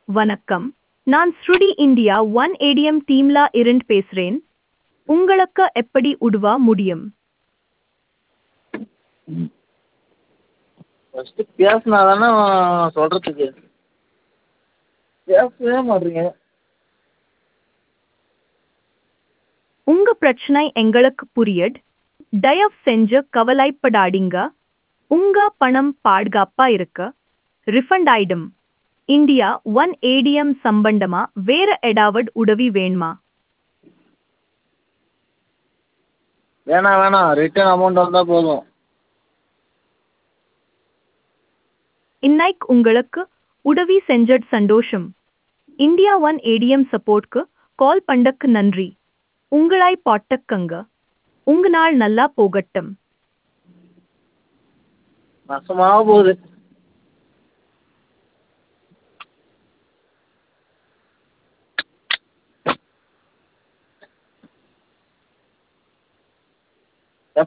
வணக்கம் நான் ஸ்ருடி இந்தியா ஒன் ஏடிஎம் டீம்ல இருந்து பேசுறேன் உங்களுக்கு எப்படி உதவ முடியும் ஃபஸ்ட்டு பேசினா தானே சொல்கிறதுக்கு பேசவே மாட்றீங்க உங்க பிரச்சனை எங்களுக்கு புரியுது தயவு செஞ்சு கவலைப்படாதீங்க உங்க பணம் பாதுகாப்பா இருக்க ரிஃபண்ட் ஆயிடும் இந்தியா ஒன் ஏடிஎம் சம்பந்தமா வேற ஏதாவது உதவி வேணுமா வேணாம் வேணாம் ரிட்டர்ன் அமௌண்ட் வந்தால் போதும் இன்னைக்கு உங்களுக்கு உதவி செஞ்சது சந்தோஷம் இந்தியா ஒன் ஏடிஎம் சப்போர்ட்க்கு கால் பண்ணக்கு நன்றி உங்களை பாட்டக்கங்க உங்க நாள் நல்லா போகட்டும் நாசமாக போகுது